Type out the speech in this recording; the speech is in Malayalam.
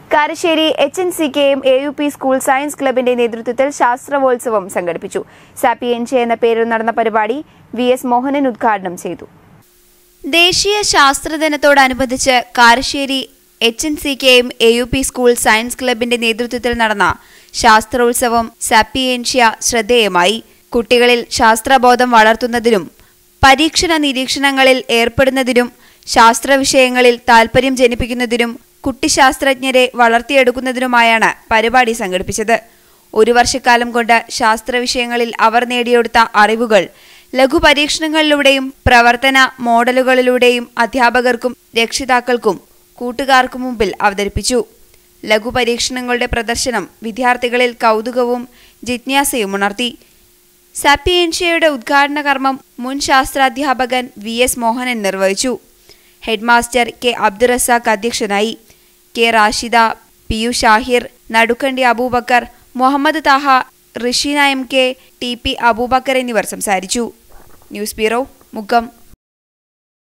കാരശ്ശേരി എച്ച് എൻ സി കെയും A U P school science ക്ലബിന്റെ നേതൃത്വത്തിൽ ശാസ്ത്രവോത്സവം സംഘടിപ്പിച്ചു സാപ്പിയൻഷ എന്ന പേരിൽ നടന്ന പരിപാടി വി എസ് മോഹനൻ ഉദ്ഘാടനം ചെയ്തു ദേശീയ ശാസ്ത്രദിനത്തോടനുബന്ധിച്ച് കാരശ്ശേരി എച്ച് എൻ സി കെയും A U P school science ക്ലബിന്റെ നേതൃത്വത്തിൽ നടന്ന ശാസ്ത്രോത്സവം സാപ്പിയൻഷ്യ ശ്രദ്ധേയമായി കുട്ടികളിൽ ശാസ്ത്രബോധം വളർത്തുന്നതിനും പരീക്ഷണ നിരീക്ഷണങ്ങളിൽ ഏർപ്പെടുന്നതിനും ശാസ്ത്ര വിഷയങ്ങളിൽ താൽപര്യം ജനിപ്പിക്കുന്നതിനും കുട്ടിശാസ്ത്രജ്ഞരെ വളർത്തിയെടുക്കുന്നതിനുമായാണ് പരിപാടി സംഘടിപ്പിച്ചത് ഒരു വർഷക്കാലം കൊണ്ട് ശാസ്ത്ര വിഷയങ്ങളിൽ അവർ നേടിയെടുത്ത അറിവുകൾ ലഘുപരീക്ഷണങ്ങളിലൂടെയും പ്രവർത്തന മോഡലുകളിലൂടെയും അധ്യാപകർക്കും രക്ഷിതാക്കൾക്കും കൂട്ടുകാർക്കും മുമ്പിൽ അവതരിപ്പിച്ചു ലഘുപരീക്ഷണങ്ങളുടെ പ്രദർശനം വിദ്യാർത്ഥികളിൽ കൗതുകവും ജിജ്ഞാസയും ഉണർത്തി സാപ്പിയൻഷ്യയുടെ ഉദ്ഘാടന കർമ്മം മുൻ ശാസ്ത്രാധ്യാപകൻ വി എസ് മോഹനൻ നിർവഹിച്ചു ഹെഡ്മാസ്റ്റർ കെ അബ്ദുറസാഖ് അധ്യക്ഷനായി K Rashida P U Shahir Nadukkandi Aboobacker Muhammad Thaha Risheena M K T P Aboobacker എന്നിവർ സംസാരിച്ചു ന്യൂസ് ബ്യൂറോ മുക്കം